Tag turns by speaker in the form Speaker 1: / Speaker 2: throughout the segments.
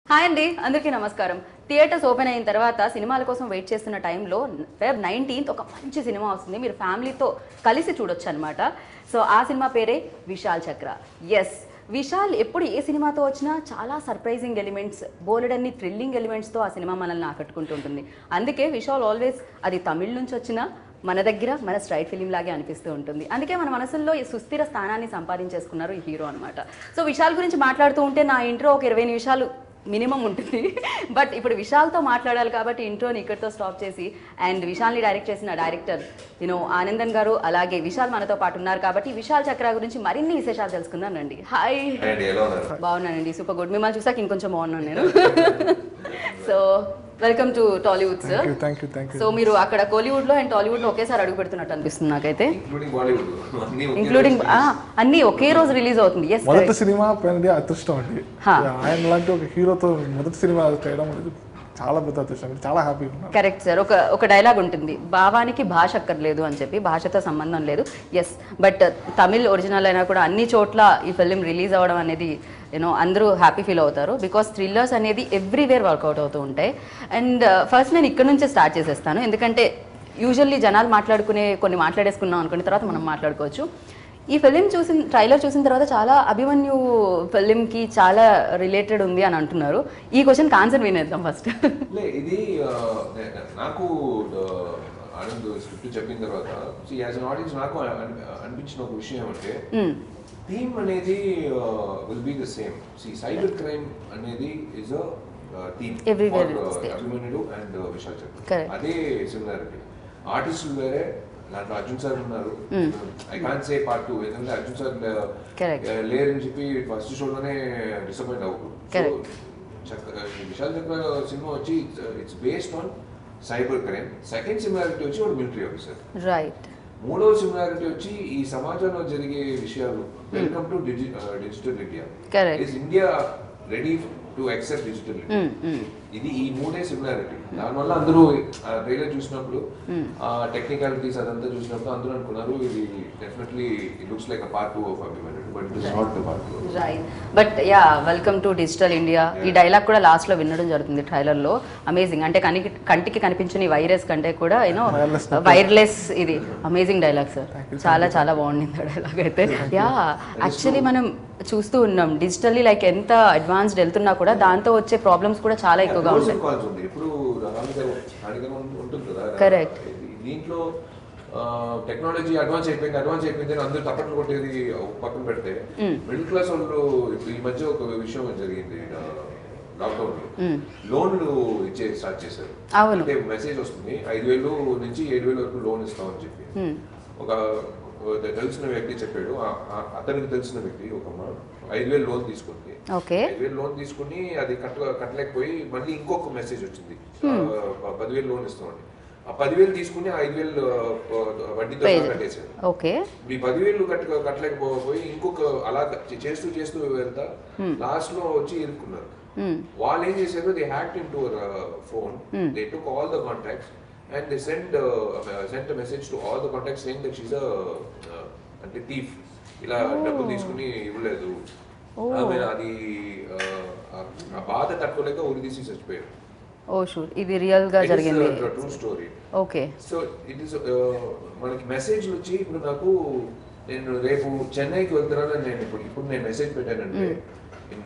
Speaker 1: Hi అండి అందరికీ నమస్కారం థియేటర్స్ ఓపెన్ అయిన తర్వాత సినిమాల కోసం వెయిట్ చేస్తున్న టైంలో ఫెబ్ నైన్టీన్త్ ఒక మంచి సినిమా వస్తుంది మీరు ఫ్యామిలీతో కలిసి చూడొచ్చు అనమాట సో ఆ సినిమా పేరే విశాల్ చక్ర ఎస్ విశాల్ ఎప్పుడు ఏ సినిమాతో వచ్చినా చాలా సర్ప్రైజింగ్ ఎలిమెంట్స్ బోలెడన్ని థ్రిల్లింగ్ ఎలిమెంట్స్తో ఆ సినిమా మనల్ని ఆకట్టుకుంటుంటుంది అందుకే విశాల్ ఆల్వేస్ అది తమిళ్ నుంచి వచ్చినా మన దగ్గర మన స్ట్రైట్ ఫిలిం లాగే అనిపిస్తూ ఉంటుంది అందుకే మన మనసుల్లో ఈ సుస్థిర స్థానాన్ని సంపాదించేసుకున్నారు ఈ హీరో అనమాట సో విశాల్ గురించి మాట్లాడుతూ ఉంటే నా ఇంట్రో ఒక ఇరవై నిమిషాలు మినిమం ఉంటుంది బట్ ఇప్పుడు విశాల్తో మాట్లాడాలి కాబట్టి ఇంట్రోని ఇక్కడితో స్టాప్ చేసి అండ్ విశాల్ని డైరెక్ట్ చేసిన డైరెక్టర్ యూనో ఆనందన్ గారు అలాగే విశాల్ మనతో పాటు ఉన్నారు కాబట్టి విశాల్ చక్ర గురించి మరిన్ని విశేషాలు తెలుసుకుందాం రండి హాయ్
Speaker 2: అండ్ ఎలా ఉన్నారు
Speaker 1: బాగున్నానండి సూపర్ గుడ్ మిమ్మల్ని చూసాక ఇంకొంచెం బాగున్నాను నేను so welcome to Tollywood sir
Speaker 3: thank you thank you thank you
Speaker 1: so మీరు అక్కడ కోలీవుడ్ లో అండ్ టాలీవుడ్ లో ఒకేసారి అడుగు పెడుతున్నట్టు అనిపిస్తుంది నాకైతే
Speaker 2: ఇంక్లూడింగ్ బాలీవుడ్ అన్ని ఒకే
Speaker 1: ఇంక్లూడింగ్
Speaker 2: రోజు
Speaker 1: అన్ని ఒకే రోజు రిలీజ్ అవుతుంది ఎస్
Speaker 3: మొదటి సినిమా అనేది అదృష్టం అండి
Speaker 1: హా.
Speaker 3: ఆయన లాంటి ఒక హీరోతో మొదటి సినిమా చేయడం అనేది చాలా పెద్ద అదృష్టం చాలా హ్యాపీగా ఉన్నాను
Speaker 1: కరెక్ట్ సార్ ఒక ఒక డైలాగ్ ఉంటుంది భావానికి భాష అక్కర్లేదు అని చెప్పి భాషతో సంబంధం లేదు ఎస్ బట్ తమిళ్ ఒరిజినల్ అయినా కూడా అన్ని చోట్ల ఈ ఫిలిం రిలీజ్ అవ్వడం అనేది యూనో అందరూ హ్యాపీ ఫీల్ అవుతారు బికాస్ థ్రిల్లర్స్ అనేది ఎవ్రీవేర్ వర్కౌట్ అవుతూ ఉంటాయి అండ్ ఫస్ట్ నేను ఇక్కడ నుంచే స్టార్ట్ చేసేస్తాను ఎందుకంటే యూజువల్లీ జనాలు మాట్లాడుకునే కొన్ని మాట్లాడేసుకున్నాం అనుకున్న తర్వాత మనం మాట్లాడుకోవచ్చు ఈ ఫిలిం చూసిన ట్రైలర్ చూసిన తర్వాత చాలా అభిమన్యు ఫిలింకి చాలా రిలేటెడ్ ఉంది అని అంటున్నారు ఈ క్వశ్చన్ ఆన్సర్ వినేద్దాం ఫస్ట్
Speaker 2: లే ఇది ఆ, నే- నాకు ఆ, ఆనంద్ స్క్రిప్ట్ చెప్పిన తర్వాత యాజ్ అన్ ఆడియన్స్ నాకు అన్- అనిపించిన ఒక విషయం ఏమంటే థీమ్ అనేది will be the same see cyber crime అనేది is theme
Speaker 1: Everywhere it's there.
Speaker 2: Abhimanyudu and Vishal
Speaker 1: Correct.
Speaker 2: Chakra అదే సిమిలారిటీ ఆర్టిస్టులు వేరే దాంట్లో అర్జున్ సార్ ఉన్నారు I can say part two ఎందుకంటే అర్జున్ సార్
Speaker 1: Correct.
Speaker 2: లేరని చెప్పి ఫస్ట్ షోలోనే డిసప్పాయింట్ అవ్వకూడదు
Speaker 1: Correct.
Speaker 2: So, చక్ర ఈ విశాల్ చక్ర సినిమా వచ్చి it's based on cyber crime second similarity వచ్చి ఒక మిలిటరీ ఆఫీసర్
Speaker 1: రైట్
Speaker 2: మూడవ సిమిలారిటీ వచ్చి ఈ సమాజంలో జరిగే విషయాలు welcome to digital India
Speaker 1: Correct.
Speaker 2: Is India ready to accept digital India ఇది ఈ మూడే సిమిలారిటీ దానివల్ల అందరూ ట్రైలర్ చూసినప్పుడు టెక్నికాలిటీస్ అదంతా చూసినప్పుడు అందరూ అనుకున్నారు ఇది definitely it looks like a part two of Abhimanyudu but it is not the part two
Speaker 1: right but yeah welcome to digital India ఈ డైలాగ్ కూడా లాస్ట్ లో వినడం జరుగుతుంది ట్రైలర్ లో అమేజింగ్ అంటే కనికి కంటికి కనిపించిన ఈ వైరస్ కంటే కూడా యూనో
Speaker 3: Wireless
Speaker 1: వైర్లెస్ ఇది అమేజింగ్ డైలాగ్ సార్ చాలా చాలా బాగుండింది ఆ డైలాగ్ అయితే యా యాక్చువల్లీ మనం చూస్తూ ఉన్నాం డిజిటల్లీ లైక్ ఎంత అడ్వాన్స్డ్ వెళ్తున్నా కూడా దాంతో వచ్చే ప్రాబ్లమ్స్ కూడా చాలా ఎక్కువగా ఉంటాయి
Speaker 2: కాల్స్ ఉంది ఇప్పుడు హానికరం హానికరం ఉంటుంది కదా
Speaker 1: Correct.
Speaker 2: ఇది- దీంట్లో టెక్నాలజీ అడ్వాన్స్ అయిపోయింది అడ్వాన్స్ అయిపోయింది అని అందరూ తప్పట్లు కొట్టేది ఒక పక్కన పెడితే మిడిల్ క్లాస్ వాళ్ళు ఇప్పుడు ఈ మధ్య ఒక విషయం జరిగింది లాక్డౌన్ లో లోన్లు ఇచ్చే స్టార్ట్ చేశారు
Speaker 1: అవును.
Speaker 2: అంటే మెసేజ్ వస్తుంది ఐదు వేలు నుంచి ఏడు వేలు వరకు లోన్ ఇస్తామని చెప్పి ఒక ఒక తెలిసిన వ్యక్తి చెప్పాడు ఆ- ఆ- అతనికి తెలిసిన వ్యక్తి ఒక అమ్మ ఐదు వేలు లోన్ తీసుకుంది
Speaker 1: ఓకే
Speaker 2: ఐదు వేలు లోన్ తీసుకుని అది కట్ట కట్టలేకపోయి మళ్ళీ ఇంకొక మెసేజ్ వచ్చింది ఆ, పదివేలు లోన్ ఇస్తామని ఆ పదివేలు తీసుకుని ఆ ఐదు వేలు ఆ, వడ్డీతో
Speaker 1: Pay.
Speaker 2: సహా కట్టేశారు
Speaker 1: ఓకే
Speaker 2: ఈ పదివేలు కట్ట కట్టలేకపోయి ఇంకొక అలా చే- చేస్తూ చేస్తూ వెళ్తా లాస్ట్ లో వచ్చి ఇరుక్కున్నారు వాళ్ళు ఏం చేశారు they hack in to phone they took all the contacts and they send sent message to all the contacts saying that she's అంటే థీఫ్ ఇలా డబ్బులు తీసుకుని ఇవ్వలేదు ఆమె అది ఆ, ఆ బాధ తట్టుకోలేక ఉరి తీసి చచ్చిపోయారు
Speaker 1: ఓ షూర్ ఇది రియల్ గా జరిగింది
Speaker 2: true story
Speaker 1: okay
Speaker 2: so it is మనకి మెసేజ్ వచ్చి ఇప్పుడు నాకు నేను రేపు చెన్నైకి వెళ్తున్నానని నేను ఇప్పుడు ఇప్పుడు నేను మెసేజ్ పెట్టానంటే in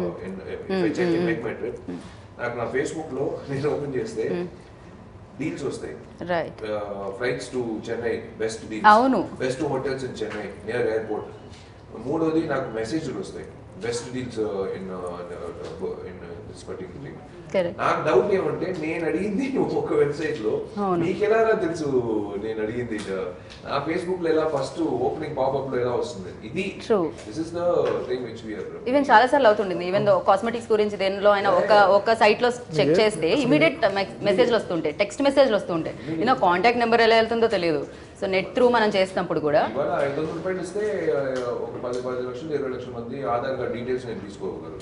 Speaker 2: in make my trip నాకు నా ఫేస్బుక్ లో నేను ఓపెన్ చేస్తే డీల్స్ వస్తాయి
Speaker 1: right
Speaker 2: flights to Chennai best deals
Speaker 1: అవును.
Speaker 2: Best hotels in Chennai near airport మూడోది నాకు మెసేజ్లు వస్తాయి best deals in in this particular thing
Speaker 1: correct
Speaker 2: నాకు డౌట్ ఏమంటే నేను అడిగింది ఒక వెబ్సైట్ లో
Speaker 1: అవును.
Speaker 2: మీకు ఎలా తెలుసు నేను అడిగింది నా ఫేస్బుక్ లో ఎలా ఫస్ట్ ఓపెనింగ్ పాపప్ లో ఎలా వస్తుంది ఇది
Speaker 1: True.
Speaker 2: This is the thing which we are
Speaker 1: even చాలా సార్లు అవుతుంటుంది ఈవెన్ కాస్మెటిక్స్ గురించి దేనిలో అయినా ఒక ఒక సైట్ లో చెక్ చేస్తే ఇమీడియట్ మెసేజ్లు వస్తుంటాయి టెక్స్ట్ మెసేజ్లు వస్తుంటాయి యూనో కాంటాక్ట్ నెంబర్ ఎలా వెళ్తుందో తెలియదు సో నెట్ త్రూ మనం చేసినప్పుడు కూడా
Speaker 2: ఇవాళ ఐదు వందల రూపాయలు ఇస్తే ఆ, ఒక పది పది లక్షలు ఇరవై లక్షల మంది ఆధార్ కార్డ్ డీటెయిల్స్ నేను తీసుకోగలరు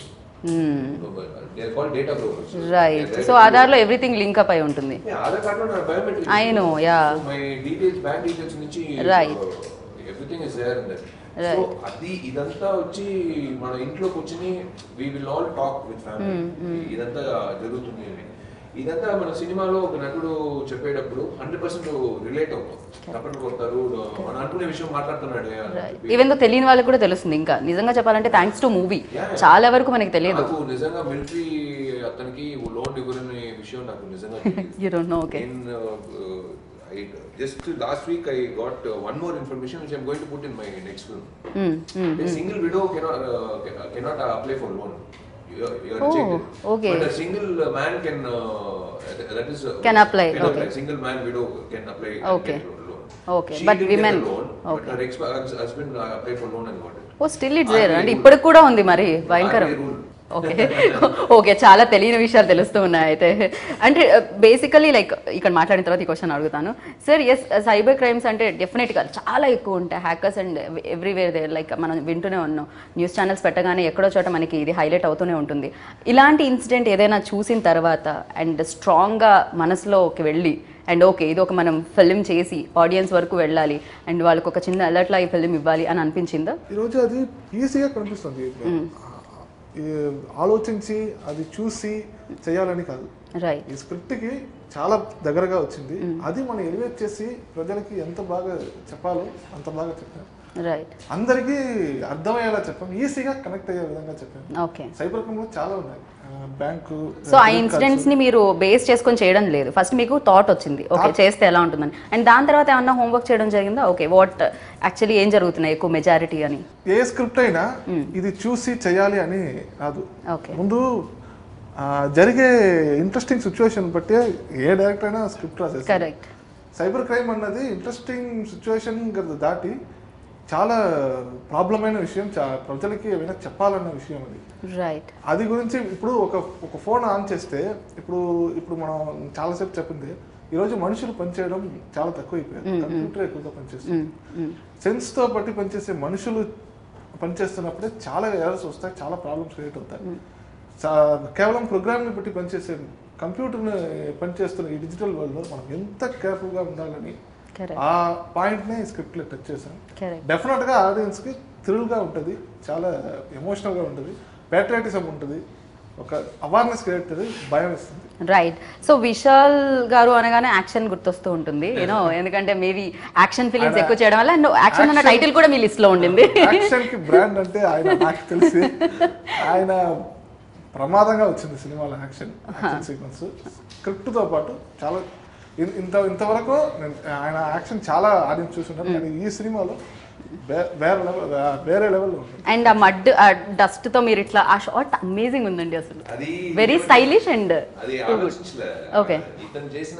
Speaker 2: call data brokers
Speaker 1: right so ఆధార్లో ఎవ్రీథింగ్ లింక్ అప్ అయి ఉంటుంది
Speaker 2: ఆధార్ కార్డ్ లో నా biometric
Speaker 1: I know, yeah.
Speaker 2: My details bank details నుంచి
Speaker 1: Right.
Speaker 2: Everything is there in that so అది ఇదంతా వచ్చి మన ఇంట్లో కూర్చుని we will all talk with family ఇదంతా జరుగుతుంది అని ఇదంతా మన సినిమాలో ఒక నటుడు చెప్పేటప్పుడు హండ్రెడ్ పర్సెంట్ రిలేట్ అవుతాం తప్పని కొడతారు మనం అనుకునే విషయం మాట్లాడుతున్నాడు అని చెప్పి.
Speaker 1: ఈవెన్ తో తెలియని వాళ్ళకి కూడా తెలుస్తుంది ఇంకా నిజంగా చెప్పాలంటే థ్యాంక్స్ టు మూవీ
Speaker 2: Yeah.
Speaker 1: చాలా వరకు మనకి తెలియదు
Speaker 2: నాకు నిజంగా మిలిటరీ అతనికి లోన్ ఇవ్వరనే విషయం నాకు నిజంగా
Speaker 1: you don't know okay
Speaker 2: just last week I got one more information which I'm going to put in my next film A single widow cannot uh, ca- cannot uh, apply for loan. You are, you are
Speaker 1: Oh,
Speaker 2: rejected.
Speaker 1: okay.
Speaker 2: But a single uh, man can. Uh, th- that is. Uh,
Speaker 1: Can apply,
Speaker 2: Can
Speaker 1: okay.
Speaker 2: Single man widow can apply. and
Speaker 1: Okay.
Speaker 2: get loan.
Speaker 1: Okay,
Speaker 2: She
Speaker 1: but
Speaker 2: didn't get
Speaker 1: women-
Speaker 2: the loan,
Speaker 1: okay.
Speaker 2: But her ex hus- husband uh, applied for loan and got it.
Speaker 1: Oh still it's there
Speaker 2: RBI
Speaker 1: అంటే
Speaker 2: rule.
Speaker 1: ఇప్పటికి కూడా ఉంది మరి భయంకరం
Speaker 2: RBI rule.
Speaker 1: Okay okay చాలా తెలియని విషయాలు తెలుస్తూ ఉన్నాయి అయితే అంటే బేసికలీ లైక్ ఇక్కడ మాట్లాడిన తర్వాత ఈ క్వశ్చన్ అడుగుతాను సార్ ఎస్ సైబర్ క్రైమ్స్ అంటే డెఫినెట్గా చాలా ఎక్కువ ఉంటాయి hackers and everywhere there like మనం వింటూనే ఉన్నాం న్యూస్ ఛానల్స్ పెట్టగానే ఎక్కడో చోట మనకి ఇది హైలైట్ అవుతూనే ఉంటుంది ఇలాంటి ఇన్సిడెంట్ ఏదైనా చూసిన తర్వాత అండ్ స్ట్రాంగ్గా మనసులోకి వెళ్ళి అండ్ ఓకే ఇది ఒక మనం ఫిల్మ్ చేసి ఆడియన్స్ వరకు వెళ్ళాలి అండ్ వాళ్ళకి ఒక చిన్న అలర్ట్లా ఈ ఫిల్మ్ ఇవ్వాలి అని అనిపించిందా
Speaker 3: ఈరోజు అది ఈజీగా కనిపిస్తుంది ఈ ఆలోచించి అది చూసి చేయాలని కాదు
Speaker 1: రైట్
Speaker 3: ఈ స్క్రిప్ట్కి చాలా దగ్గరగా వచ్చింది అది మనం ఎలివేట్ చేసి ప్రజలకి ఎంత బాగా చెప్పాలో అంత బాగా చెప్పాం
Speaker 1: రైట్
Speaker 3: అందరికీ అర్థమయ్యేలా చెప్పాం ఈజీగా కనెక్ట్ అయ్యే విధంగా చెప్పాం
Speaker 1: ఓకే
Speaker 3: సైబర్ క్రైమ్లో చాలా ఉన్నాయి ఆ, బ్యాంకు
Speaker 1: సో ఆ ఇన్సిడెంట్స్ ని మీరు బేస్ చేసుకొని చేయడం లేదు ఫస్ట్ మీకు థాట్ వచ్చింది ఓకే చేస్తే ఎలా ఉంటుందని అండ్ దాని తర్వాత ఏమన్నా హోంవర్క్ చేయడం జరిగిందా ఓకే వాట్ యాక్చువల్లీ ఏం జరుగుతున్నాయి ఎక్కువ మెజారిటీ అని
Speaker 3: ఏ స్క్రిప్ట్ అయినా ఇది చూసి చేయాలి అని రాదు
Speaker 1: ఓకే
Speaker 3: ముందు ఆ, జరిగే ఇంట్రెస్టింగ్ సిచ్యువేషన్ బట్టి ఏ డైరెక్టర్ అయినా స్క్రిప్ట్ రాసేస్తారు
Speaker 1: కరెక్ట్
Speaker 3: సైబర్ క్రైమ్ అన్నది ఇంట్రెస్టింగ్ సిచ్యువేషన్ దాటి చాలా ప్రాబ్లమైన విషయం చా- ప్రజలకి ఏమైనా చెప్పాలన్న విషయం అది
Speaker 1: రైట్
Speaker 3: అది గురించి ఇప్పుడు ఒక ఒక ఫోన్ ఆన్ చేస్తే ఇప్పుడు ఇప్పుడు మనం చాలాసేపు చెప్పింది ఈరోజు మనుషులు పనిచేయడం చాలా తక్కువైపోయారు కంప్యూటర్ ఎక్కువగా పనిచేస్తుంది సెన్స్ తో బట్టి పనిచేసే మనుషులు పనిచేస్తున్నప్పుడే చాలా ఎర్రర్స్ వస్తాయి చాలా ప్రాబ్లమ్స్ క్రియేట్ అవుతాయి చా- కేవలం ప్రోగ్రామ్ని బట్టి పనిచేసే కంప్యూటర్ని పనిచేస్తున్న ఈ డిజిటల్ వరల్డ్లో మనం ఎంత కేర్ఫుల్గా ఉండాలని
Speaker 1: కరెక్ట్
Speaker 3: ఆ పాయింట్నే స్క్రిప్ట్లో టచ్ చేశాను
Speaker 1: కరెక్ట్
Speaker 3: డెఫినెట్గా ఆడియన్స్కి థ్రిల్గా ఉంటుంది చాలా ఎమోషనల్గా ఉంటుంది ప్యాట్రియాటిజం ఉంటుంది ఒక అవేర్నెస్ క్రియేట్ అవుతుంది భయం ఇస్తుంది
Speaker 1: రైట్ సో విశాల్ గారు అనగానే యాక్షన్ గుర్తొస్తూ ఉంటుంది యూనో ఎందుకంటే మేబీ యాక్షన్ ఫిలిమ్స్ ఎక్కువ చేయడం వల్ల అండ్ యాక్షన్ అన్న టైటిల్ కూడా మీ లిస్ట్ లో ఉండింది
Speaker 3: యాక్షన్కి బ్రాండ్ అంటే ఆయన నాకు తెలిసి ఆయన ప్రమాదంగా వచ్చింది సినిమాలో యాక్షన్ యాక్షన్ సీక్వెన్స్ స్క్రిప్ట్తో పాటు చాలా ఇన్- ఇంత ఇంతవరకు నేను ఆయన యాక్షన్ చాలా ఆడియన్స్ చూసుంటాను కానీ ఈ సినిమాలో వే- వేరే లెవెల్ వేరే లెవెల్లో ఉంటుంది
Speaker 1: అండ్ ఆ మడ్ ఆ డస్ట్ తో మీరు ఇట్లా ఆ షార్ట్ అమేజింగ్ ఉందండి అసలు
Speaker 2: అది
Speaker 1: వెరీ స్టైలిష్ అండ్
Speaker 2: అది ఆలోచించలే
Speaker 1: Okay.
Speaker 2: ఇతను చేసిన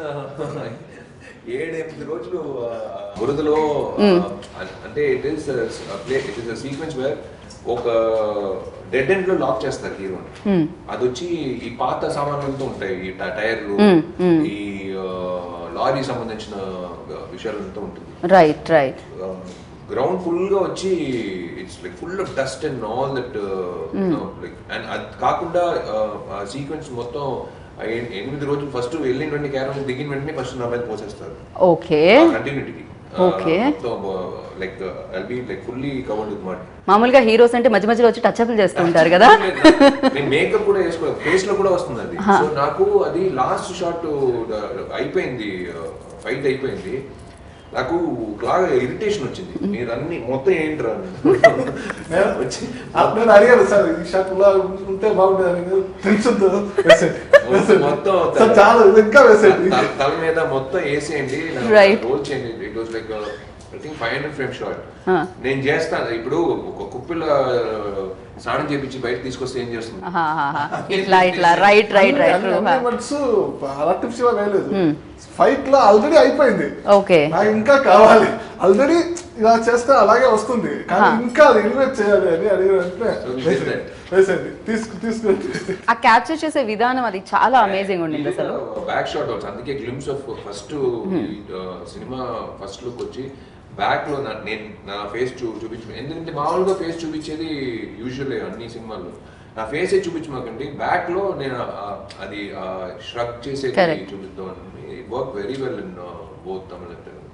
Speaker 2: ఏడెనిమిది రోజులు ఆ, బురదలో ఆ, అంటే it is play it is sequence where ఒక డెడ్ ఎండ్ లో లాక్ చేస్తారు హీరోని అది వచ్చి ఈ పాత సామాన్లతో ఉంటాయి ఈ ట- టైర్లు ఈ ఆ, లారీ సంబంధించిన విషయాలంతా ఉంటుంది
Speaker 1: రైట్ రైట్
Speaker 2: గ్రౌండ్ ఫుల్ గా వచ్చి it's like full of dust and all that like and అది కాకుండా సీక్వెన్స్ మొత్తం ఆ ఎన్- ఎనిమిది రోజులు ఫస్ట్ వెళ్ళిన వెంటనే క్యారమ్ దిగిన వెంటనే ఫస్ట్ నా మీద పోసేస్తారు
Speaker 1: ఓకే
Speaker 2: కంటిన్యూటీకి
Speaker 1: Okay.
Speaker 2: Like I'll be like fully covered with mud
Speaker 1: మామూలుగా హీరోస్ అంటే మధ్య మధ్యలో వచ్చి టచ్ అప్లు చేస్తూ ఉంటారు కదా
Speaker 2: నేను మేకప్ కూడా వేసుకో ఫేస్ లో కూడా వస్తుంది అది సో నాకు అది లాస్ట్ షాట్ అయిపోయింది ఫైట్ అయిపోయింది నాకు బాగా ఇరిటేషన్ వచ్చింది మీరు అన్ని మొత్తం ఏంట్రా అని. వచ్చి
Speaker 3: అప్పుడు నేను అడిగాను సార్ ఈ షాట్ ఇలా ఉంటే బాగుంటుంది అని టెన్షన్తో వేసేది
Speaker 2: మొత్తం
Speaker 3: సార్ చాలా ఇది ఇంకా వేసేది
Speaker 2: తల- తల మీద మొత్తం వేసేయండి
Speaker 1: Right.
Speaker 2: రోల్ చేయండి it was like I think five hundred frame shot
Speaker 1: Huh.
Speaker 2: నేను చేస్తాను ఇప్పుడు ఒక కుప్పిల స్నానం చేపించి బయట తీసుకొస్తే ఏం చేస్తుంది
Speaker 1: ఆహాహాహా. ఇట్లా ఇట్లా రైట్ రైట్ రైట్
Speaker 3: ఆర్టిఫిషియల్ వేయలేదు ఫైట్ లో ఆల్రెడీ అయిపోయింది
Speaker 1: ఓకే
Speaker 3: నాకు ఇంకా కావాలి ఆల్రెడీ ఇలా చేస్తే అలాగే వస్తుంది కానీ ఇంకా అది ఇన్వెస్ట్ చేయాలి అని అడిగిన వెంటనే
Speaker 2: So we did
Speaker 3: వేసేయండి. వేసేయండి తీసుకు తీసుకు
Speaker 1: ఆ క్యాప్చర్ చేసే విధానం అది చాలా అమేజింగ్ ఉండింది అసలు
Speaker 2: బ్యాక్ షాట్ ఆల్సో అందుకే గ్లిమ్స్ ఆఫ్ ఫస్ట్ సినిమా ఫస్ట్ లుక్ వచ్చి బ్యాక్ లో నా- నేను నా ఫేస్ చూ చూపించు ఎందుకంటే మామూలుగా ఫేస్ చూపించేది యూజువల్ అన్ని సినిమాల్లో నా ఫేస్ చూపించమాకండి బ్యాక్ లో నేను ఆ- అది ష్రక్ చేసేది
Speaker 1: Correct.
Speaker 2: చూపిద్దాం work very well in both Tamil and Telugu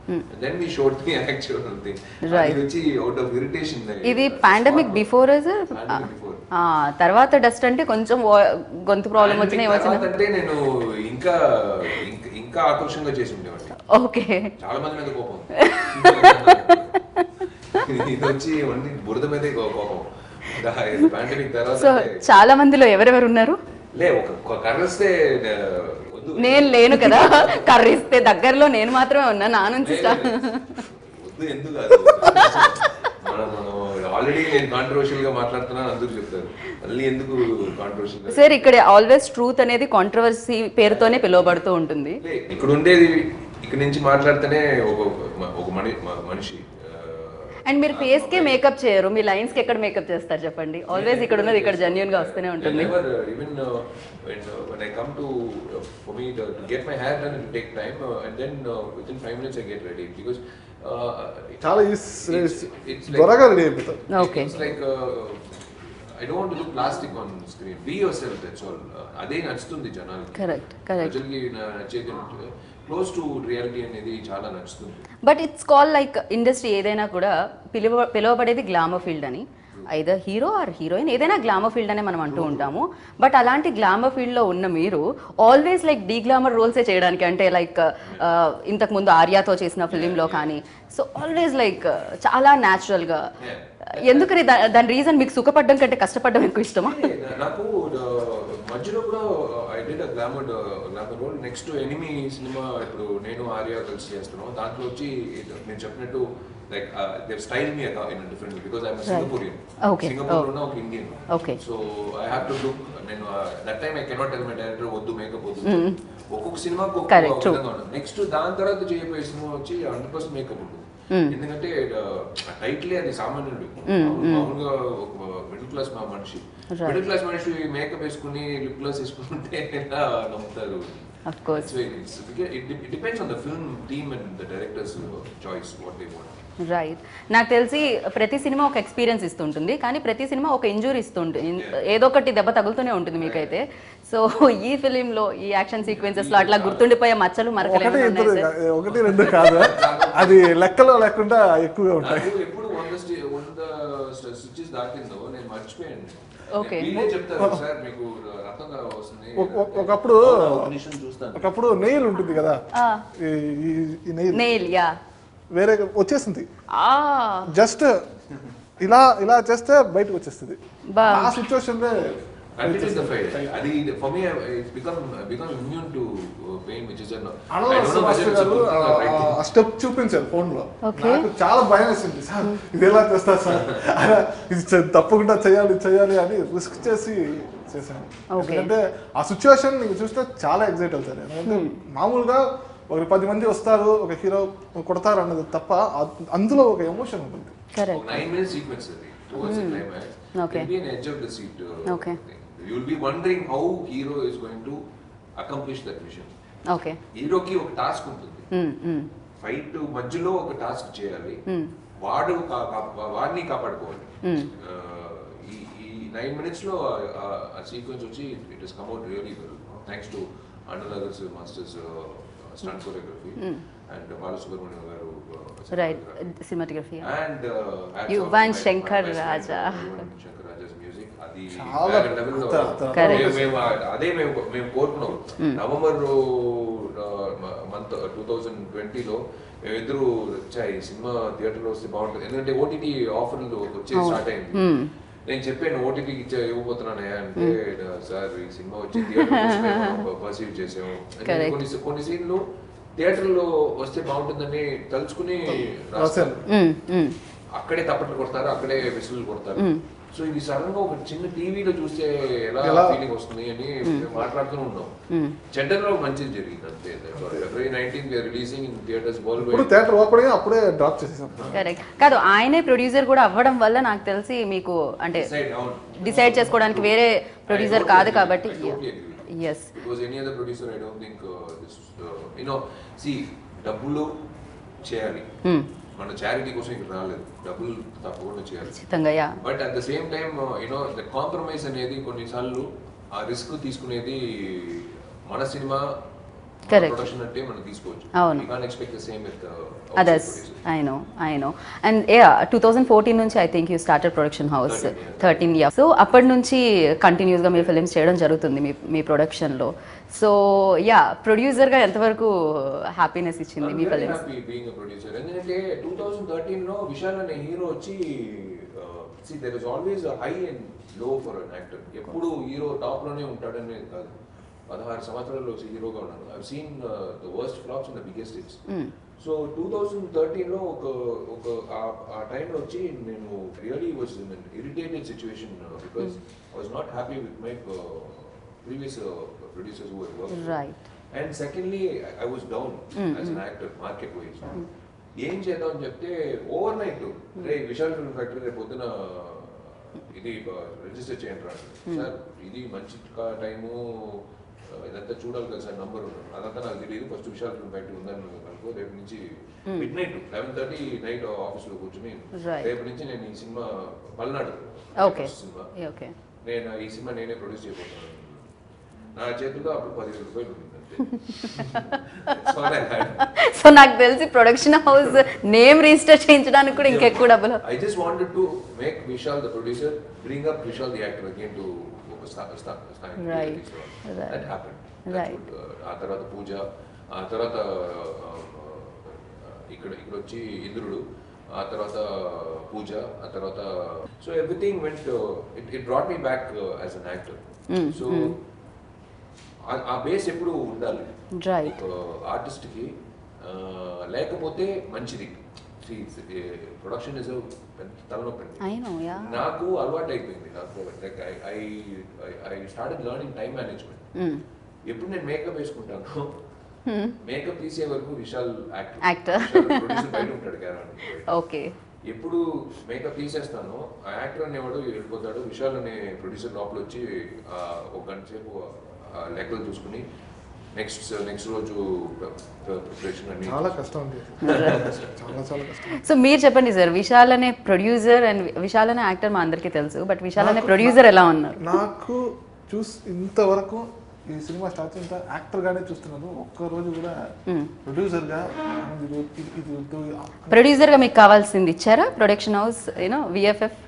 Speaker 2: then we showed the actual thing
Speaker 1: Right.
Speaker 2: అది వచ్చి అవుట్ ఆఫ్ ఇరిటేషన్
Speaker 1: ఇది పాండమిక్ బిఫోర్
Speaker 2: బిఫోర్
Speaker 1: తర్వాత డస్ట్ అంటే కొంచెం వా- గొంతు ప్రాబ్లం వచ్చినా ఏమొచ్చిన
Speaker 2: అంటే నేను ఇంకా ఇంకా- ఇంకా ఆకర్షంగా చేసి ఉండేవాడిని
Speaker 1: ఓకే
Speaker 2: చాలా మంది మీద కోపం ఇది వచ్చి ఓన్లీ బురద మీదే కో- కోపం పాండమిక్ తర్వాత
Speaker 1: సో
Speaker 2: అంటే-
Speaker 1: చాలా మందిలో ఎవరెవరు ఉన్నారు
Speaker 2: లే ఒక కర్రస్తే వద్దు
Speaker 1: నేను లేను కదా కర్రిస్తే దగ్గరలో నేను మాత్రమే ఉన్నా నా నుంచి స్టార్ట్
Speaker 2: వద్దు ఎందుకు కాదు మనం మనం ఆల్రెడీ నేను కాంట్రవర్షియల్ గా మాట్లాడుతున్నాను అందరూ చెప్తారు మళ్ళీ ఎందుకు కాంట్రవర్షియల్
Speaker 1: సార్ ఇక్కడ ఆల్వేస్ ట్రూత్ అనేది కాంట్రవర్సీ పేరుతోనే పిలువబడుతూ ఉంటుంది
Speaker 2: ఇక్కడ ఉండేది ఇక్కడ నుంచి మాట్లాడితేనే ఒక ఒక మని మ- మనిషి ఆ,
Speaker 1: అండ్ మీరు ఫేస్ కే మేకప్ చేయరు మీ లైన్స్ కి ఎక్కడ మేకప్ చేస్తారు చెప్పండి ఆల్వేస్ ఇక్కడ ఉన్నది ఇక్కడ జెన్యున్ గా వస్తూనే ఉంటుంది
Speaker 2: Never, uh, even uh, when uh, when I come to uh, for me to, to get my hair done, it will take time, uh, and then uh, within five minutes I get ready because uh,
Speaker 3: చాలా
Speaker 2: it's, it's like
Speaker 3: త్వరగా ready అయిపోతారు
Speaker 1: Okay.
Speaker 2: It's like uh, I don't want to look plastic on screen. Be yourself. That's all. Uh, అదే నచ్చుతుంది జనాలకి
Speaker 1: correct correct
Speaker 2: ప్రజలకి నా- నచ్చేది close to reality అనేది చాలా నచ్చుతుంది
Speaker 1: but it's call like industry ఏదైనా కూడా పిలువ పిలువబడేది గ్లామర్ ఫీల్డ్ అని ఐదర్ హీరో ఆర్ హీరోయిన్ ఏదైనా గ్లామర్ ఫీల్డ్ అనే మనం అంటూ ఉంటాము బట్ అలాంటి గ్లామర్ ఫీల్డ్లో ఉన్న మీరు ఆల్వేస్ లైక్ డీ గ్లామర్ రోల్సే చేయడానికి అంటే లైక్ ఇంతకు ముందు ఆర్యాతో చేసిన ఫిలింలో కానీ సో ఆల్వేస్ లైక్ చాలా న్యాచురల్గా ఎందుకని దా- దాని రీజన్ మీకు సుఖపడడం కంటే కష్టపడడం ఎక్కువ ఇష్టమా
Speaker 2: ఏ, నాకు uh, మధ్యలో కూడా I did glamour glamour role next enemy సినిమా ఇప్పుడు నేను ఆర్య కలిసి చేస్తున్నాం దాంట్లో వచ్చి ఇది నేను చెప్పినట్టు like they style me in different because I'm Singaporean
Speaker 1: Okay.
Speaker 2: Singapore ఉన్న ఒక Indian
Speaker 1: Okay.
Speaker 2: So I have to look నేను that time I cannot tell my director వద్దు మేకప్ వద్దు ఒక్కొక్క సినిమాకు
Speaker 1: Correct, true.
Speaker 2: నెక్స్ట్ దాని తర్వాత చేయబోయే సినిమా వచ్చి హండ్రెడ్ పర్సెంట్ మేకప్ ఉంటుంది ఎందుకంటే టైట్లీ అది సామాన్యుడు మామూలుగా ఒక మిడిల్ క్లాస్ మా మనిషి మిడిల్ క్లాస్ మనిషి మేకప్ వేసుకుని లిప్ గ్లాస్ వేసుకుంటే ఎలా నమ్ముతారు
Speaker 1: of course
Speaker 2: That's why it's, it, it depends on the film team and the director's uh, choice what they want.
Speaker 1: Right నాకు తెలిసి ప్రతి సినిమా ఒక ఎక్స్పీరియన్స్ ఇస్తుంటుంది కానీ ప్రతి సినిమా ఒక ఇంజూరీ ఇస్తుంటుంది ఏదో ఒకటి దెబ్బ తగులుతూనే ఉంటుంది మీకైతే సో ఈ ఫిలింలో ఈ యాక్షన్ సీక్వెన్సెస్ లో అట్లా గుర్తుండిపోయే మచ్చలు మరకలు
Speaker 3: ఒకటి
Speaker 1: ఏమైనా
Speaker 3: ఇద్దరు
Speaker 1: ఉన్నాయా సార్
Speaker 3: ఒకటి రెండు కాదు అది లెక్కలో లేకుండా ఎక్కువగా ఉంటాయి
Speaker 2: నాకు ఎప్పుడు వంద స్టి- వంద స్విచ్చెస్ దాటిందో నేను మర్చిపోయాను
Speaker 1: Okay.
Speaker 2: వీళ్ళే చెప్తారు సార్ మీకు రక్తంగా వస్తుంది
Speaker 3: ఒక- ఒక- ఒకప్పుడు
Speaker 2: ఒక నిమిషం చూస్తాను
Speaker 3: ఒకప్పుడు నెయిల్ ఉంటుంది కదా ఈ- ఈ- ఈ నెయిల్
Speaker 1: నెయిల్ యా
Speaker 3: వేరే వచ్చేసింది
Speaker 1: ఆ
Speaker 3: జస్ట్ ఇలా ఇలా చేస్తే బయటకు వచ్చేస్తుంది
Speaker 1: బా
Speaker 3: ఆ సిచ్యువేషన్
Speaker 2: Continues the fight. అది for me it's become become immune to uh, pain which is a no. I
Speaker 3: అనవసరం
Speaker 2: don't know whether it's a
Speaker 3: గారు
Speaker 2: good thing or right thing.
Speaker 3: ఆ స్టెప్ చూపించారు ఫోన్ లో
Speaker 1: Okay.
Speaker 3: నాకు చాలా భయం వేసింది సార్ ఇది ఎలా చేస్తారు సార్ అలా, ఇది చే- తప్పకుండా చేయాలి చేయాలి అని రిస్క్ చేసి చేశాను
Speaker 1: Okay.
Speaker 3: ఎందుకంటే ఆ సిచ్యువేషన్ నీకు చూస్తే చాలా ఎగ్జైట్ అవుతారు ఎందుకంటే మామూలుగా ఒక పది మంది వస్తారు ఒక హీరో కొడతారు అన్నది తప్ప ఆ- అందులో ఒక ఎమోషన్ ఉంటుంది
Speaker 1: కరెక్ట్
Speaker 2: ఒక nine minute sequence అది towards the climax.
Speaker 1: Okay.
Speaker 2: There'll be an edge of the seat. uh,
Speaker 1: Okay.
Speaker 2: thing. You'll be wondering how hero is going to accomplish that mission.
Speaker 1: Okay
Speaker 2: హీరోకి ఒక task ఉంటుంది fight మధ్యలో ఒక task చేయాలి వాడు కా- కా- వాడిని కాపాడుకోవాలి ఆ, ఈ ఈ నైన్ మినిట్స్ లో ఆ సీక్వెన్స్ వచ్చి it is come out really well thanks to అనురాగర్స్ masters stunt choreography and Balasubramaniam garu
Speaker 1: right cinematography
Speaker 2: and
Speaker 1: Yuvan Shankar Raja.
Speaker 2: Shankar Raja's music అది
Speaker 3: చాలా
Speaker 2: వేరే level లో
Speaker 3: అత- అత-
Speaker 1: Correct.
Speaker 2: మేము- మేము అదే మేము మేము కోరుకున్నాం నవంబర్ మంత్ టూ థౌజండ్ ట్వంటీలో మేమిద్దరు వచ్చా ఈ సినిమా థియేటర్లో వస్తే బాగుంటుంది ఎందుకంటే ఓటీటీ ఆఫర్లు వచ్చే స్టార్ట్ అయింది నేను చెప్పాను ఓటీటీ ఇచ్చే ఇవ్వబోతున్నానే అంటే సార్ ఈ సినిమా వచ్చి థియేటర్ పర్సీవ్ చేసాము అంటే
Speaker 1: Correct.
Speaker 2: కొన్ని కొన్ని సీన్లు థియేటర్లో వస్తే బాగుంటుందని తలుచుకుని
Speaker 3: రాశాను
Speaker 2: రాస్తారు అక్కడే తప్పట్లు కొడతారు అక్కడే విసులు కొడతారు సో ఇది సడన్ గా ఒక చిన్న టీవీలో చూస్తే ఎలా
Speaker 3: ఎలా?
Speaker 2: ఫీలింగ్ వస్తుంది అని మేము మాట్లాడుతూ ఉన్నాం చెడ్డర్లో మంచిది జరిగింది అంతే February nineteen releasing in theatres బాల్
Speaker 3: ఇప్పుడు థియేటర్ ఓపెన్ అయ్యి అప్పుడే డ్రాప్ చేసేసాం
Speaker 1: కరెక్ట్ కాదు ఆయనే ప్రొడ్యూసర్ కూడా అవ్వడం వల్ల నాకు తెలిసి మీకు అంటే డిసైడ్ చేసుకోవడానికి వేరే ప్రొడ్యూసర్ కాదు కాబట్టి yes
Speaker 2: because any other producer I don't think this you know see డబ్బులు చేయాలి మన చారిటీ కోసం ఇక్కడ రాలేదు డబ్బులు తప్పకుండా చేయాలి
Speaker 1: ఖచ్చితంగా yeah
Speaker 2: but at the same time you know the compromise అనేది కొన్నిసార్లు ఆ రిస్క్ తీసుకునేది మన సినిమా
Speaker 1: Correct.
Speaker 2: ప్రొడక్షన్ అంటే మనం తీసుకోవచ్చు
Speaker 1: అవును.
Speaker 2: You can expect the same with
Speaker 1: others I know I know and yeah two thousand fourteen నుంచి I think you started production house
Speaker 2: 13 years.
Speaker 1: Thirteen years so అప్పటి నుంచి కంటిన్యూస్గా మీరు ఫిలిమ్స్ చేయడం జరుగుతుంది మీ మీ ప్రొడక్షన్లో సో యా ప్రొడ్యూసర్గా ఎంతవరకు హ్యాపీనెస్ ఇచ్చింది మీ ఫిలిమ్స్
Speaker 2: హ్యాపీ బీయింగ్ ప్రొడ్యూసర్ ఎందుకంటే టూ థౌసండ్ థర్టీన్ లో విశాల్ అనే హీరో వచ్చి see there is always high and low for an actor ఎప్పుడు హీరో టాప్ లోనే ఉంటాడని కాదు పదహారు సంవత్సరాల్లో హీరోగా ఉన్నాను I seen the worst flops in the biggest hits so two thousand thirteen లో ఒక ఒక ఆ- ఆ టైంలో వచ్చి నేను really was in irritated situation because I was not happy with my previous producers work
Speaker 1: right
Speaker 2: and secondly I was down as an actor market wise ఏం చేద్దాం అని చెప్తే ఓవర్ నైట్ రే విశాల్ ఫిల్మ్ ఫ్యాక్టరీ రేపు పొద్దున ఇది రిజిస్టర్ చేయండి రా సార్ ఇది మంచి టైము ఇదంతా చూడాలి కదా సార్ నంబర్ అదంతా నాకు తెలియదు ఫస్ట్ విశాల్ ఫిల్మ్ ఫ్యాక్టరీ ఉందని అనుకో రేపు నుంచి midnight eleven thirty night ఆఫీస్లో కూర్చుని
Speaker 1: Right.
Speaker 2: రేపు నుంచి నేను ఈ సినిమా పల్నాడు
Speaker 1: ఓకే
Speaker 2: first సినిమా
Speaker 1: ఓకే
Speaker 2: నేను ఈ సినిమా నేనే ప్రొడ్యూస్ చేయబోతున్నాను నా చేతుల్లో అప్పుడు పదివేల రూపాయలు ఉంది అంతే So I had-
Speaker 1: సో నాకు తెలిసి ప్రొడక్షన్ హౌస్ నేమ్ రిజిస్టర్ చేయించడానికి కూడా ఇంకెక్కువ డబ్బులు
Speaker 2: I just wanted to make Vishal the producer, bring up Vishal the actor again to ఒక స్థా- స్థా- స్థాయికి
Speaker 1: Right.
Speaker 2: తీసుకురావాలి.
Speaker 1: Right.
Speaker 2: That happened. That's
Speaker 1: Right.
Speaker 2: what, uh, ఆ తర్వాత పూజ ఆ తర్వాత uh, uh, ఇక్కడ ఇక్కడ వచ్చి ఇంద్రుడు ఆ తర్వాత పూజ ఆ తర్వాత so everything went it it brought me back as an actor so ఆ బేస్ ఎప్పుడు ఉండాలి
Speaker 1: రైట్
Speaker 2: ఒక ఆర్టిస్ట్ కి ఆ, లేకపోతే మంచిది ప్రొడక్షన్ ఇస్ తలనొప్పి అండి.
Speaker 1: ఐ నో యా
Speaker 2: నాకు అలవాటు అయిపోయింది నాకు like I I started learning time management ఎప్పుడు నేను మేకప్ వేసుకుంటాను మేకప్ తీసే వరకు విశాల్ యాక్టర్
Speaker 1: Actor.
Speaker 2: ప్రొడ్యూసర్ బయట ఉంటాడు క్యారవాన్
Speaker 1: ఓకే
Speaker 2: ఎప్పుడు మేకప్ తీసేస్తాను ఆ యాక్టర్ అనేవాడు వెళ్ళిపోతాడు విశాల్ అనే ప్రొడ్యూసర్ లోపల వచ్చి ఆ, ఒక గంట సేపు ఆ లెక్కలు చూసుకుని నెక్స్ట్ నెక్స్ట్ రోజు ప్రిపరేషన్ అన్ని
Speaker 3: చాలా కష్టం అండి చాలా చాలా కష్టం
Speaker 1: సో మీరు చెప్పండి సార్ విశాల్ అనే ప్రొడ్యూసర్ అండ్ విశాల్ అనే యాక్టర్ మా అందరికీ తెలుసు బట్ విశాల్ అనే
Speaker 3: నాకు-
Speaker 1: ప్రొడ్యూసర్ ఎలా ఉన్నారు
Speaker 3: నాకు చూసి ఇంతవరకు ఈ సినిమా స్టార్ట్ అయిన యాక్టర్ గానే చూస్తున్నాను ఒక్క రోజు కూడా ప్రొడ్యూసర్ గా ఇది ఇది- ఇది వద్దు,
Speaker 1: ప్రొడ్యూసర్ గా మీకు కావాల్సింది ఇచ్చారా ప్రొడక్షన్ హౌస్ యూనో విఎఫ్ఎఫ్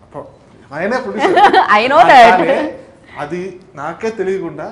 Speaker 3: ఆయనే ప్రొడ్యూసర్
Speaker 1: I know that.
Speaker 3: అది నాకే తెలియకుండా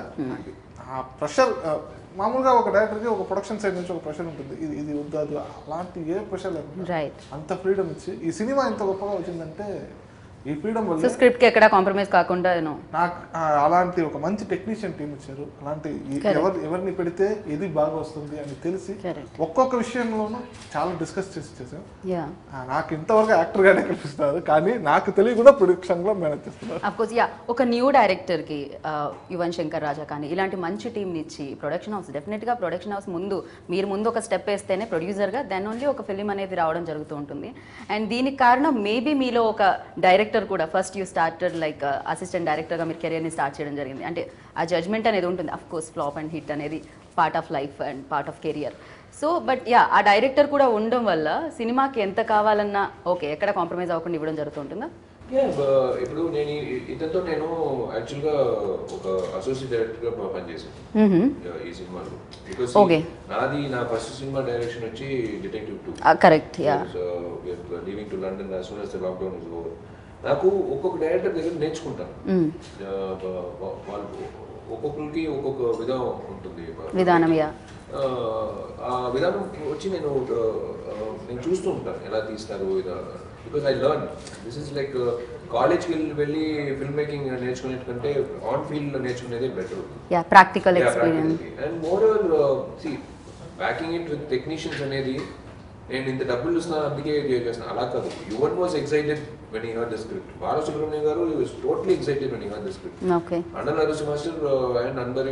Speaker 3: ఆ ప్రెషర్ మామూలుగా ఒక డైరెక్టర్కి ఒక ప్రొడక్షన్ సైడ్ నుంచి ఒక ప్రెషర్ ఉంటుంది ఇది ఇది వద్దు అది అలాంటి ఏ ప్రెషర్ లేకుండా
Speaker 1: రైట్
Speaker 3: అంత ఫ్రీడమ్ ఇచ్చి ఈ సినిమా ఇంత గొప్పగా వచ్చిందంటే ఈ ఫ్రీడమ్
Speaker 1: సో
Speaker 3: వల్ల
Speaker 1: స్క్రిప్ట్ కి ఎక్కడ కాంప్రమైజ్ కాకుండా యూనో
Speaker 3: నాకు ఆ, అలాంటి ఒక మంచి టెక్నీషియన్ టీం ఇచ్చారు అలాంటి ఈ-
Speaker 1: Correct.
Speaker 3: ఎవరు ఎవరిని పెడితే ఏది బాగా వస్తుంది అని తెలిసి
Speaker 1: Correct.
Speaker 3: ఒక్కొక్క విషయంలోనూ చాలా డిస్కస్ చేసి చేసాం
Speaker 1: యా
Speaker 3: ఆ, నాకు ఇంతవరకు యాక్టర్ గానే కనిపిస్తున్నారు కానీ నాకు తెలియ కూడా ప్రొడక్షన్ లో మేనేజ్ చేస్తున్నారు
Speaker 1: అఫ్ కోర్స్ యా ఒక న్యూ డైరెక్టర్ కి ఆ, యువన్ శంకర్ రాజా కానీ ఇలాంటి మంచి టీం ఇచ్చి ప్రొడక్షన్ హౌస్ డెఫినెట్ గా ప్రొడక్షన్ హౌస్ ముందు మీరు ముందు ఒక స్టెప్ వేస్తేనే ప్రొడ్యూసర్ గా దెన్ ఓన్లీ ఒక ఫిలిం అనేది రావడం జరుగుతూ ఉంటుంది అండ్ దీనికి కారణం మేబీ మీలో ఒక డైరెక్టర్ కూడా first you started like assistant director గా మీరు కెరియర్ ని స్టార్ట్ చేయడం జరిగింది అంటే ఆ జడ్జ్మెంట్ అనేది ఉంటుంది of course flop and hit అనేది part of life and part of career so but yeah ఆ డైరెక్టర్ కూడా ఉండడం వల్ల సినిమాకి ఎంత కావాలన్నా ఓకే ఎక్కడ కాంప్రమైజ్ అవ్వకుండా ఇవ్వడం జరుగుతుంటుందా
Speaker 2: Yeah, but ఇప్పుడు నేను ఈ- ఇతనితో నేను యాక్చువల్ గా ఒక అసోసియేట్ డైరెక్టర్ గా పనిచేసాను Yeah, ఈ సినిమాలో బికాస్
Speaker 1: Okay.
Speaker 2: నాది నా ఫస్ట్ సినిమా డైరెక్షన్ వచ్చి detective two
Speaker 1: correct yeah
Speaker 2: leaving to London as soon as the lockdown is over నాకు ఒక్కొక్క డైరెక్టర్ దగ్గర నేర్చుకుంటాను Uh, బ- బ- వాళ్ళు ఒక్కొక్కరికి ఒక్కొక్క విధం ఉంటుంది
Speaker 1: విధానం యా
Speaker 2: ఆ, ఆ విధానం వచ్చి నేను ఆ, ఆ, నేను చూస్తూ ఉంటాను ఎలా తీస్తారు because I learn this is like కాలేజ్కి వెళ్ళి వెళ్ళి ఫిల్మ్ మేకింగ్ నేర్చుకునే కంటే ఆన్ ఫీల్డ్ నేర్చుకునేదే better
Speaker 1: yeah practical experience
Speaker 2: and moreover see backing it with technicians అనేది నేను ఇంత డబ్బులు ఇస్తున్నాను అందుకే ఇది చేస్తున్నాను అలా కాదు Yuvan was excited when he heard the script Balasubramaniam garu was totally excited when he heard the script
Speaker 1: okay
Speaker 2: అన్న నరసింహ మాస్టర్ అండ్ అందరూ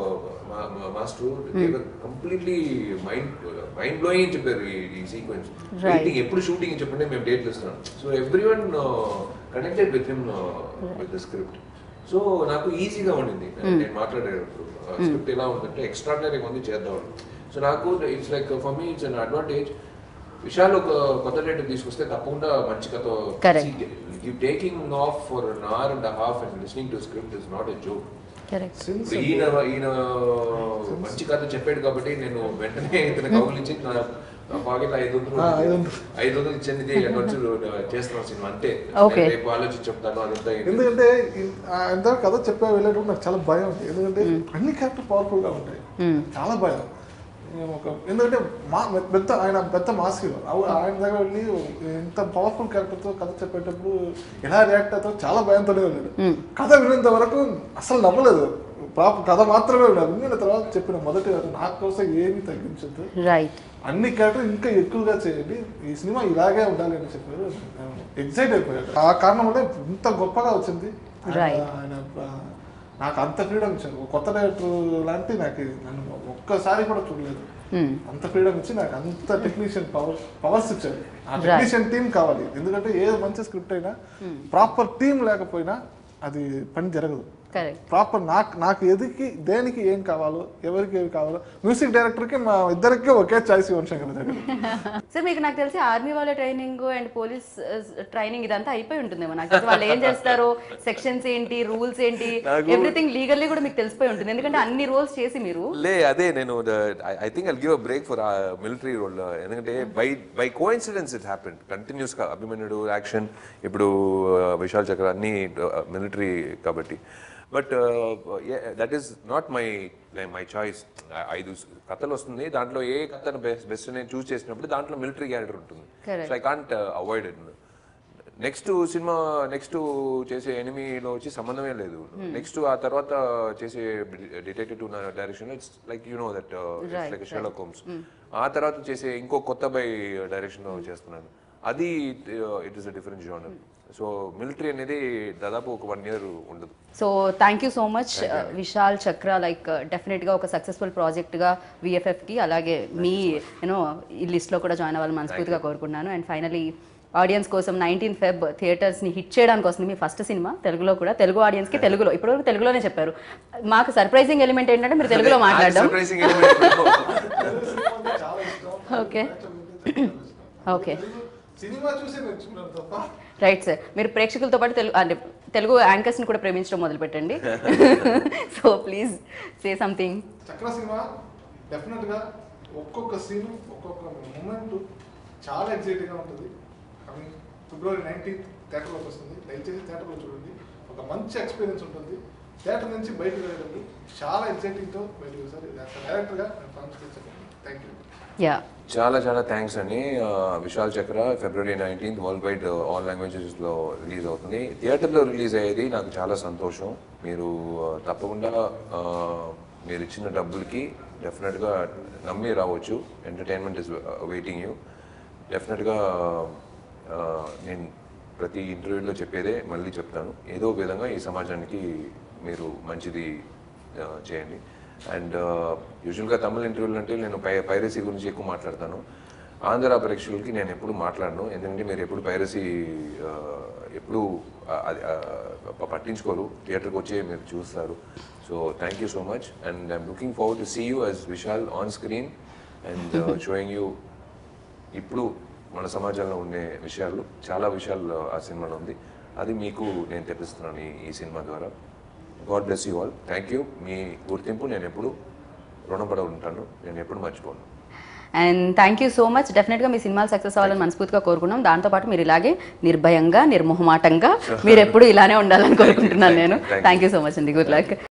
Speaker 2: master completely mind mind blowing అని చెప్పారు ఈ- ఈ సీక్వెన్స్
Speaker 1: Right.
Speaker 2: వెయిటింగ్ ఎప్పుడు షూటింగ్ చెప్పండి మేము డేట్లు ఇస్తున్నాం so everyone connected with him with the script so నాకు ఈజీగా ఉండింది నేను మాట్లాడేటప్పుడు స్క్రిప్ట్ ఎలా ఉందంటే ఎక్స్ట్రాడినరీగా ఉంది చేద్దాం సో నాకు it's like for me it's an advantage విషయాలు ఒక కొత్త డేట్ తీసుకొస్తే తప్పకుండా మంచి కథ
Speaker 1: Correct.
Speaker 2: Taking off for an hour and half and listening to script is not a joke
Speaker 1: correct
Speaker 3: since
Speaker 2: ఇప్పుడు ఈయన ఈయన మంచి కథ చెప్పాడు కాబట్టి నేను వెంటనే ఇతను కౌలించి నా నా పాకెట్ ఐదు వందలు
Speaker 3: ఆ, ఐదు వందలు.
Speaker 2: ఐదు వందలు ఇచ్చింది ఇది ఖర్చు చేస్తున్నాను సినిమా అంతే
Speaker 1: Okay.
Speaker 2: నేను రేపు ఆలోచించి చెప్తాను అదంతా ఏంటి.
Speaker 3: ఎందుకంటే ఇన్- ఆ ఎంత కథ చెప్పే వెళ్ళేటప్పుడు నాకు చాలా భయం ఉంది ఎందుకంటే అన్ని క్యారెక్టర్ పవర్ఫుల్ గా ఉంటాయి చాలా భయం నేను ఒక ఎందుకంటే మా పెద్ద ఆయన పెద్ద మాస్ హీరో అవు- ఆయన దగ్గర వెళ్ళి ఇంత పవర్ఫుల్ క్యారెక్టర్ తో కథ చెప్పేటప్పుడు ఎలా రియాక్ట్ అవుతారో చాలా భయంతోనే వెళ్ళాడు కథ వినేంత వరకు అసలు నమ్మలేదు ప్రాప్ కథ మాత్రమే విన్నాను విన్న తర్వాత చెప్పిన మొదటి వారు నా కోసం ఏమీ తగ్గించద్దు
Speaker 1: రైట్
Speaker 3: అన్ని క్యారెక్టర్ ఇంకా ఎక్కువగా చేయండి ఈ సినిమా ఇలాగే ఉండాలి అని చెప్పారు ఎగ్జైట్ అయిపోయాడు ఆ కారణం వల్ల ఇంత గొప్పగా వచ్చింది ఆయన-
Speaker 1: Right.
Speaker 3: ఆయన ఆ, నాకు అంత ఫ్రీడమ్ ఇచ్చారు ఒక కొత్త డైరెక్టర్ లాంటి నాకు ఇది నన్ను ఒక్కసారి కూడా చూడలేదు అంత ఫ్రీడమ్ ఇచ్చి నాకు అంత టెక్నీషియన్ పవర్ పవర్స్ ఇచ్చారు ఆ టెక్నీషియన్ టీం కావాలి ఎందుకంటే ఏ మంచి స్క్రిప్ట్ అయినా ప్రాపర్ టీం లేకపోయినా అది పని జరగదు
Speaker 1: కరెక్ట్
Speaker 3: ప్రాపర్ నాకు నాకు ఎదికి దేనికి ఏం కావాలో ఎవరికి ఏమి కావాలో మ్యూజిక్ డైరెక్టర్కి మా ఇద్దరికి ఒకే చాయిస్ ఇవ్వండి శంకర్ దగ్గర
Speaker 1: సార్ మీకు నాకు తెలిసి ఆర్మీ వాళ్ళ ట్రైనింగ్ అండ్ పోలీస్ ట్రైనింగ్ ఇదంతా అయిపోయి ఉంటుందేమో నాకు తెలిసి వాళ్ళు ఏం చేస్తారో సెక్షన్స్ ఏంటి రూల్స్ ఏంటి
Speaker 4: నాకు-
Speaker 1: ఎవ్రీథింగ్ లీగల్లీ కూడా మీకు తెలిసిపోయి ఉంటుంది ఎందుకంటే అన్ని రోల్స్ చేసి మీరు
Speaker 4: లే అదే నేను I think I give a break for military role ఎందుకంటే by by coincidence it happen continuous గా అభిమన్యుడు యాక్షన్ ఇప్పుడు uh, విశాల్ చక్ర అన్ని మిలిటరీ కాబట్టి but that is not my my choice ఐదు కథలు వస్తుంది దాంట్లో ఏ కథను బెస్ట్ బెస్ట్ నేను చూస్ చేసినప్పుడు దాంట్లో మిలిటరీ క్యారెక్టర్ ఉంటుంది
Speaker 1: Correct.
Speaker 4: So I can't avoid it next సినిమా నెక్స్ట్ చేసే ఎనిమీలో వచ్చి సంబంధమే లేదు నెక్స్ట్ ఆ తర్వాత చేసే detective two direction it's like you know that it's like Sherlock Holmes ఆ తర్వాత చేసే ఇంకో కొత్త బై డైరెక్షన్ లో చేస్తున్నాను అది it is a different genre so military అనేది దాదాపు ఒక వన్ ఇయర్ ఉండదు
Speaker 1: so thank you so much Vishal Chakra like డెఫినెట్గా ఒక సక్సెస్ఫుల్ ప్రాజెక్ట్గా విఎఫ్ఎఫ్కి అలాగే మీ యూనో ఈ లిస్ట్లో కూడా జాయిన్ అవ్వాలని మనస్ఫూర్తిగా కోరుకున్నాను అండ్ ఫైనలీ ఆడియన్స్ కోసం నైన్టీన్ ఫెబ్ థియేటర్స్ని హిట్ చేయడానికి వస్తుంది మీ ఫస్ట్ సినిమా తెలుగులో కూడా తెలుగు ఆడియన్స్కి తెలుగులో ఇప్పటివరకు తెలుగులోనే చెప్పారు మాకు సర్ప్రైజింగ్ ఎలిమెంట్ ఏంటంటే మీరు తెలుగులో మాట్లాడడం
Speaker 4: Surprising element.
Speaker 3: చాలా ఇష్టం
Speaker 1: ఓకే ఓకే
Speaker 3: సినిమా చూసి నేర్చుకున్నాను తప్ప
Speaker 1: రైట్ సార్ మీరు ప్రేక్షకులతో పాటు తెలుగు అంటే తెలుగు యాంకర్స్ని కూడా ప్రేమించడం మొదలు పెట్టండి so please say something
Speaker 3: Chakra సినిమా డెఫినెట్ గా ఒక్కొక్క సీన్ ఒక్కొక్క మూమెంట్ చాలా ఎగ్జైటింగ్ గా ఉంటుంది కమింగ్ ఫిబ్రవరి నైన్టీన్త్ థియేటర్లోకి వస్తుంది దయచేసి థియేటర్లో చూడండి ఒక మంచి ఎక్స్పీరియన్స్ ఉంటుంది థియేటర్ నుంచి బయటకు వెళ్ళేటప్పుడు చాలా ఎగ్జైటింగ్తో బయటకు వస్తారు డైరెక్టర్గా నేను ప్రామిస్ చేస్తాను థ్యాంక్ యూ
Speaker 1: యా
Speaker 4: చాలా చాలా థ్యాంక్స్ అండి ఆ, Vishal Chakra February nineteenth worldwide all లాంగ్వేజెస్లో రిలీజ్ అవుతుంది థియేటర్లో రిలీజ్ అయ్యేది నాకు చాలా సంతోషం మీరు ఆ, తప్పకుండా ఆ, మీరు ఇచ్చిన డబ్బులకి డెఫినెట్గా నమ్మి రావచ్చు ఎంటర్టైన్మెంట్ ఇస్ వెయిటింగ్ యూ డెఫినెట్గా ఆ, నేను ప్రతి ఇంటర్వ్యూలో చెప్పేదే మళ్ళీ చెప్తాను ఏదో ఒక విధంగా ఈ సమాజానికి మీరు మంచిది ఆ, చేయండి అండ్ యూజువల్గా తమిళ ఇంటర్వ్యూలు అంటే నేను పై పైరసీ గురించి ఎక్కువ మాట్లాడతాను ఆంధ్ర ప్రేక్షకులకి నేను ఎప్పుడు మాట్లాడను ఎందుకంటే మీరు ఎప్పుడు పైరసీ ఎప్పుడు ఆ, అది, ఆ, ప- పట్టించుకోరు థియేటర్కి వచ్చే మీరు చూస్తారు so thank you so much and I'm looking forward to see you as Vishal on screen and showing you ఇప్పుడు మన సమాజంలో ఉండే విషయాలు చాలా విషయాలు ఆ సినిమాలో ఉంది అది మీకు నేను తెప్పిస్తున్నాను ఈ- ఈ సినిమా ద్వారా God bless you all thank you మీ గుర్తింపు నేను ఎప్పుడు రుణపడి ఉంటాను నేను ఎప్పుడు మర్చిపోను
Speaker 1: and thank you so much డెఫినెట్గా మీ సినిమాలు సక్సెస్ అవ్వాలని మనస్ఫూర్తిగా కోరుకున్నాం దాంతోపాటు మీరు ఇలాగే నిర్భయంగా నిర్మోహమాటంగా మీరు ఎప్పుడు ఇలానే ఉండాలని కోరుకుంటున్నాను నేను
Speaker 4: Thank you.
Speaker 1: Thank you so much అండి గుడ్ లక్